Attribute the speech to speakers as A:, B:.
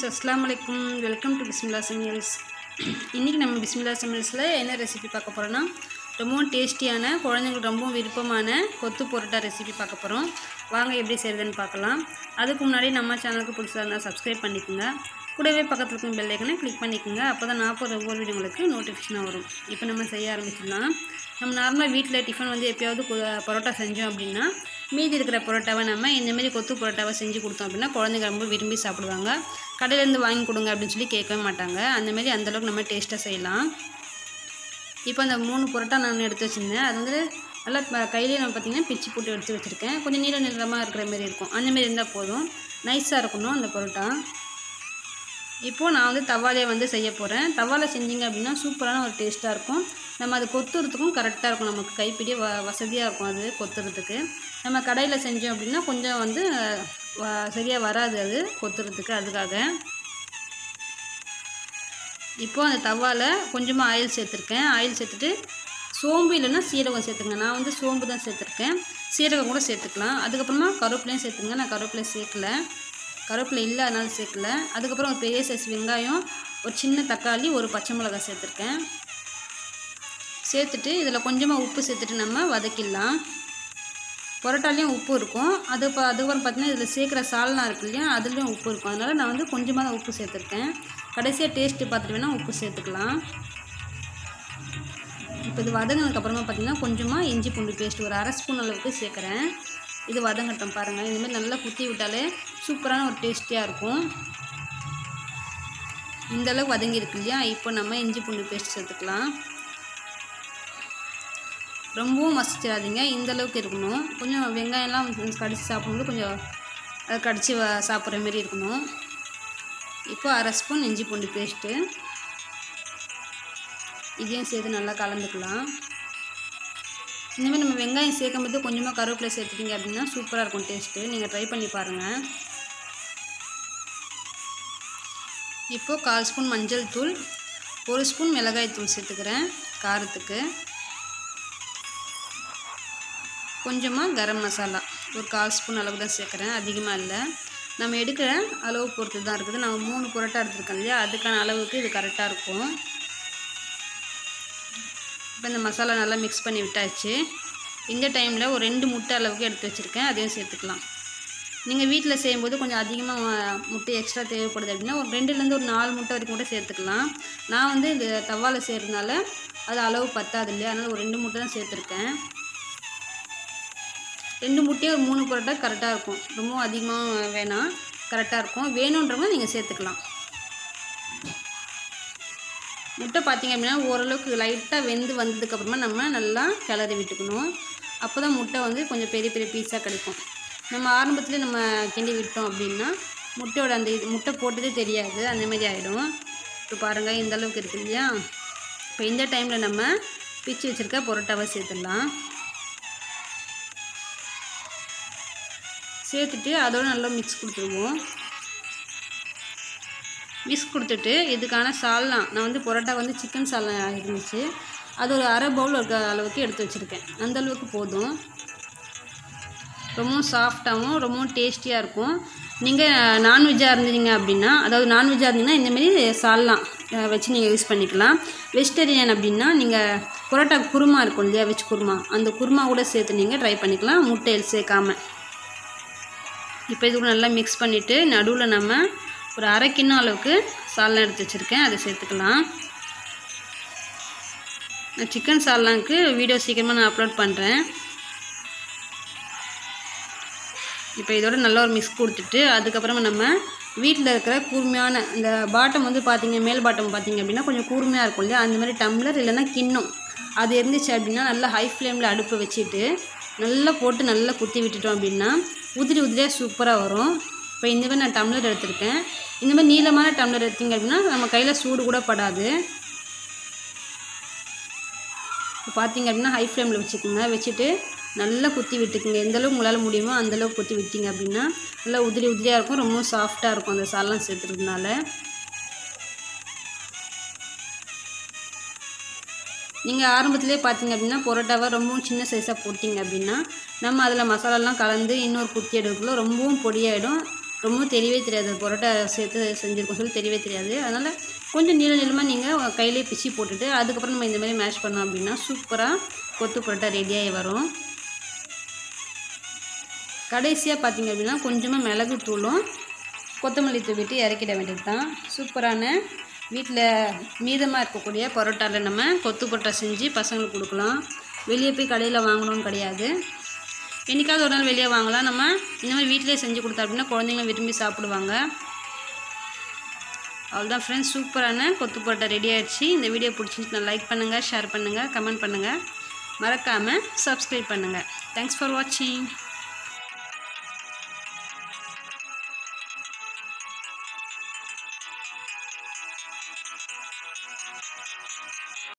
A: friends அஸ்லாம் வலைக்கும் welcome to பிஸ்மில்லா சமையல்ஸ் இன்றைக்கி நம்ம பிஸ்மில்லா சமையல்ஸில் என்ன ரெசிபி பார்க்க போகிறோன்னா ரொம்பவும் டேஸ்டியான குழந்தைங்களுக்கு ரொம்பவும் விருப்பமான கொத்து பொரோட்டா ரெசிபி பார்க்க போகிறோம் வாங்க எப்படி செய்கிறதுன்னு பார்க்கலாம் அதுக்கு முன்னாடி நம்ம சேனலுக்கு புதுசாக இருந்தால் சப்ஸ்கிரைப் பண்ணிக்கோங்க கூடவே பக்கத்தில் இருக்கும் பெல் ஐக்கனை கிளிக் பண்ணிக்கோங்க அப்போ தான் நான் போகிற ஒவ்வொரு வீடியோ உங்களுக்கு நோட்டிஃபிகேஷனாக வரும் இப்போ நம்ம செய்ய ஆரம்பிச்சிடலாம் நம்ம நார்மலாக வீட்டில் டிஃபன் வந்து எப்பயாவது கு- பரோட்டா செஞ்சோம் அப்படின்னா மீதி இருக்கிற பரோட்டாவை நம்ம இந்தமாரி கொத்து பரோட்டாவை செஞ்சு கொடுத்தோம் அப்படின்னா குழந்தைங்க ரொம்ப விரும்பி சாப்பிடுவாங்க கடையிலேருந்து வாங்கி கொடுங்க அப்படின்னு சொல்லி கேட்கவே மாட்டாங்க அந்தமாரி அந்தளவுக்கு நம்ம டேஸ்ட்டாக செய்யலாம் இப்போ அந்த மூணு பரோட்டா நான் எடுத்து வச்சுருந்தேன் அது வந்து நல்லா ப- கையிலேயே நம்ம பார்த்திங்கன்னா பிச்சு போட்டு எடுத்து வச்சுருக்கேன் கொஞ்சம் நீள நீளமாக இருக்கிற மாதிரி இருக்கும் அந்த மாதிரி இருந்தால் போதும் நைஸாக இருக்கணும் அந்த பரோட்டா இப்போது நான் வந்து தவாலே வந்து செய்ய போகிறேன் தவால செஞ்சீங்க அப்படின்னா சூப்பரான ஒரு டேஸ்ட்டாக இருக்கும் நம்ம அது கொத்துறதுக்கும் கரெக்டாக இருக்கும் நமக்கு கைப்பிடி வ வசதியாக இருக்கும் அது கொத்துறதுக்கு நம்ம கடையில் செஞ்சோம் அப்படின்னா கொஞ்சம் வந்து சரியாக வராது அது கொத்துறதுக்கு அதுக்காக இப்போது அந்த தவாவில் கொஞ்சமாக ஆயில் சேர்த்துருக்கேன் ஆயில் சேர்த்துட்டு சோம்பு இல்லைன்னா சீரகம் சேர்த்துங்க நான் வந்து சோம்பு தான் சேர்த்துருக்கேன் சீரகம் கூட சேர்த்துக்கலாம் அதுக்கப்புறமா கருவேப்பிலையும் சேர்த்துங்க நான் கருவேப்பிலை சேர்க்கல கருவேப்பிலை இல்லை அதனால சேர்க்கல அதுக்கப்புறம் ஒரு பெரிய சைஸ் வெங்காயம் ஒரு சின்ன தக்காளி ஒரு பச்சை மிளகாய் சேர்த்துருக்கேன் சேர்த்துட்டு இதில் கொஞ்சமாக உப்பு சேர்த்துட்டு நம்ம வதக்கிடலாம் பரோட்டாலையும் உப்பு இருக்கும் அது இப்போ அதுக்கப்புறம் பார்த்தீங்கன்னா இதில் சேர்க்குற சால்னா இருக்கு இல்லையா அதுலேயும் உப்பு இருக்கும் அதனால் நான் வந்து கொஞ்சமாக தான் உப்பு சேர்த்துருக்கேன் கடைசியாக டேஸ்ட்டு பார்த்துட்டு வேணால் உப்பு சேர்த்துக்கலாம் இப்போ இது வதங்கினதுக்கப்புறமா பார்த்தீங்கன்னா கொஞ்சமாக இஞ்சி பூண்டு பேஸ்ட் ஒரு அரை ஸ்பூன் அளவுக்கு சேர்க்குறேன் இது வதங்கட்டும் பாருங்கள் இதுமாதிரி நல்லா குத்தி விட்டாலே சூப்பரான ஒரு டேஸ்டியாக இருக்கும் இந்த அளவுக்கு வதங்கியிருக்கு இல்லையா இப்போ நம்ம இஞ்சி பூண்டு பேஸ்ட் சேர்த்துக்கலாம் ரொம்பவும் மசிச்சிடாதீங்க இந்த அளவுக்கு இருக்கணும் கொஞ்சம் வெங்காயம்லாம் கடிச்சு சாப்பிடும்போது கொஞ்சம் அது கடிச்சு வ- சாப்பிட்ற மாதிரி இருக்கணும் இப்போ அரை ஸ்பூன் இஞ்சி பூண்டு பேஸ்ட்டு இதையும் சேர்த்து நல்லா கலந்துக்கலாம் இந்தமாதிரி நம்ம வெங்காயம் சேர்க்கும் போது கொஞ்சமாக கருவேப்பிலை சேர்த்துட்டீங்க அப்படின்னா சூப்பராக இருக்கும் டேஸ்ட்டு நீங்கள் ட்ரை பண்ணி பாருங்கள் இப்போது கால் ஸ்பூன் மஞ்சள் தூள் ஒரு ஸ்பூன் மிளகாய் தூள் சேர்த்துக்கிறேன் காரத்துக்கு கொஞ்சமாக கரம் மசாலா ஒரு கால் ஸ்பூன் அளவு தான் சேர்க்குறேன் அதிகமாக இல்லை நம்ம எடுக்கிற அளவு பொறுத்து தான் இருக்குது நான் மூணு புரோட்டா எடுத்துருக்கேன் இல்லையா அதுக்கான அளவுக்கு இது கரெக்டாக இருக்கும் இப்போ இந்த மசாலா நல்லா மிக்ஸ் பண்ணி விட்டாச்சு இந்த டைமில் ஒரு ரெண்டு முட்டை அளவுக்கு எடுத்து வச்சுருக்கேன் அதையும் சேர்த்துக்கலாம் நீங்கள் வீட்டில் செய்யும்போது கொஞ்சம் அதிகமாக முட்டை எக்ஸ்ட்ரா தேவைப்படுது அப்படின்னா ஒரு ரெண்டுலேருந்து ஒரு நாலு முட்டை வரைக்கும் கூட சேர்த்துக்கலாம் நான் வந்து இந்த தவால செய்கிறதுனால அது அளவு பத்தாது இல்லையா அதனால் ஒரு ரெண்டு முட்டை தான் சேர்த்துருக்கேன் ரெண்டு முட்டையும் ஒரு மூணு பரோட்டா கரெக்டாக இருக்கும் ரொம்ப அதிகமாக வேணாம் கரெக்டாக இருக்கும் வேணுன்றவங்க நீங்கள் சேர்த்துக்கலாம் முட்டை பார்த்தீங்க அப்படின்னா ஓரளவுக்கு லைட்டாக வெந்து வந்ததுக்கப்புறமா நம்ம நல்லா கிளறி விட்டுக்கணும் அப்போ தான் முட்டை வந்து கொஞ்சம் பெரிய பெரிய பீஸாக கிடைக்கும் நம்ம ஆரம்பத்துலேயே நம்ம கிண்டி விட்டோம் அப்படின்னா முட்டையோட அந்த இது முட்டை போட்டதே தெரியாது அந்த மாதிரி ஆகிடும் இப்போ பாருங்கள் இந்த அளவுக்கு இருக்கு இல்லையா இப்போ இந்த டைமில் நம்ம பிச்சு வச்சுருக்க பரோட்டாவை சேர்த்துடலாம் சேர்த்துட்டு அதோட நல்லா மிக்ஸ் கொடுத்துருவோம் மிக்ஸ் கொடுத்துட்டு இதுக்கான சால்னா நான் வந்து பரோட்டா வந்து சிக்கன் சால்னா இருந்துச்சு அது ஒரு அரை பவுல் இருக்க அளவுக்கு எடுத்து வச்சுருக்கேன் அந்த அளவுக்கு போதும் ரொம்பவும் சாஃப்டாகவும் ரொம்பவும் டேஸ்டியாக இருக்கும் நீங்கள் நான்வெஜ்ஜாக இருந்தீங்க அப்படின்னா அதாவது நான்வெஜ்ஜாக இருந்தீங்கன்னா இந்தமாரி சால்னா அஹ், வச்சு நீங்கள் யூஸ் பண்ணிக்கலாம் வெஜிடேரியன் அப்படின்னா நீங்கள் பரோட்டா குருமா இருக்கும் இல்லையா வெஜ் குருமா அந்த குருமா கூட சேர்த்து நீங்கள் ட்ரை பண்ணிக்கலாம் முட்டையில் சேர்க்காம இப்போ இது கூட நல்லா மிக்ஸ் பண்ணிவிட்டு நடுவில் நம்ம ஒரு அரை கிண்ணம் அளவுக்கு சால்னா எடுத்து வச்சுருக்கேன் அதை சேர்த்துக்கலாம் நான் சிக்கன் சால்னாக்கு வீடியோ சீக்கிரமாக நான் அப்லோட் பண்ணுறேன் இப்போ இதோட நல்ல ஒரு மிக்ஸ் கொடுத்துட்டு அதுக்கப்புறமா நம்ம வீட்டில் இருக்கிற கூர்மையான இந்த பாட்டம் வந்து பார்த்தீங்க மேல் பாட்டம் பார்த்தீங்க அப்படின்னா கொஞ்சம் கூர்மையாக இருக்கும் இல்லையா அந்த மாதிரி டம்ளர் இல்லைன்னா கிண்ணம் அது இருந்துச்சு அப்படின்னா நல்லா ஹை ஃப்ளேமில் அடுப்பு வச்சுட்டு நல்லா போட்டு நல்லா குத்தி விட்டுட்டோம் அப்படின்னா உதிரி உதிரியாக சூப்பராக வரும் இப்போ இந்த மாதிரி நான் டம்ளர் எடுத்திருக்கேன் இந்த மாதிரி நீளமான டம்ளர் எடுத்தீங்க அப்படின்னா நம்ம கையில் சூடு கூட படாது இப்போ பார்த்தீங்க அப்படின்னா ஹை ஃப்ளேமில் வச்சுக்கோங்க வச்சுட்டு நல்லா குத்தி விட்டுக்குங்க எந்த அளவுக்கு உங்களால் முடியுமோ அந்த அளவுக்கு குத்தி விட்டீங்க அப்படின்னா நல்லா உதிரி உதிரியாக இருக்கும் ரொம்ப சாஃப்டாக இருக்கும் அந்த சாலாம் சேர்த்துறதுனால நீங்கள் ஆரம்பத்திலே பார்த்தீங்க அப்படின்னா பரோட்டாவை ரொம்பவும் சின்ன சைஸாக போட்டிங்க அப்படின்னா நம்ம அதில் மசாலாலாம் கலந்து இன்னொரு குத்தி எடுக்கக்குள்ள ரொம்பவும் பொடியாயிடும் ரொம்ப தெரியவே தெரியாது பரோட்டா சேர்த்து செஞ்சுருக்கோம் சொல்லி தெரியவே தெரியாது அதனால் கொஞ்சம் நீள நீளமாக நீங்கள் கையிலே பிச்சு போட்டுட்டு அதுக்கப்புறம் நம்ம இந்த மாதிரி மேஷ் பண்ணோம் அப்படின்னா சூப்பராக கொத்து பரோட்டா ரெடியாகி வரும் கடைசியாக பார்த்தீங்க அப்படின்னா கொஞ்சமாக மிளகு தூளும் கொத்தமல்லி தூவிட்டு இறக்கிட வேண்டியது தான் சூப்பரான வீட்டில் மீதமாக இருக்கக்கூடிய பரோட்டாவில் நம்ம கொத்து பரோட்டா செஞ்சு பசங்களுக்கு கொடுக்கலாம் வெளியே போய் கடையில் வாங்கணும்னு கிடையாது என்றைக்காவது ஒரு நாள் வெளியே வாங்கலாம் நம்ம இந்த மாதிரி வீட்டிலே செஞ்சு கொடுத்தா அப்படின்னா குழந்தைங்க விரும்பி சாப்பிடுவாங்க அவ்வளோதான் ஃப்ரெண்ட்ஸ் சூப்பரான கொத்து பரோட்டா ரெடி ஆயிடுச்சு இந்த வீடியோ பிடிச்சிருந்துச்சுன்னா லைக் பண்ணுங்கள் ஷேர் பண்ணுங்கள் கமெண்ட் பண்ணுங்கள் மறக்காமல் சப்ஸ்கிரைப் பண்ணுங்கள் தேங்க்ஸ் ஃபார் வாட்சிங்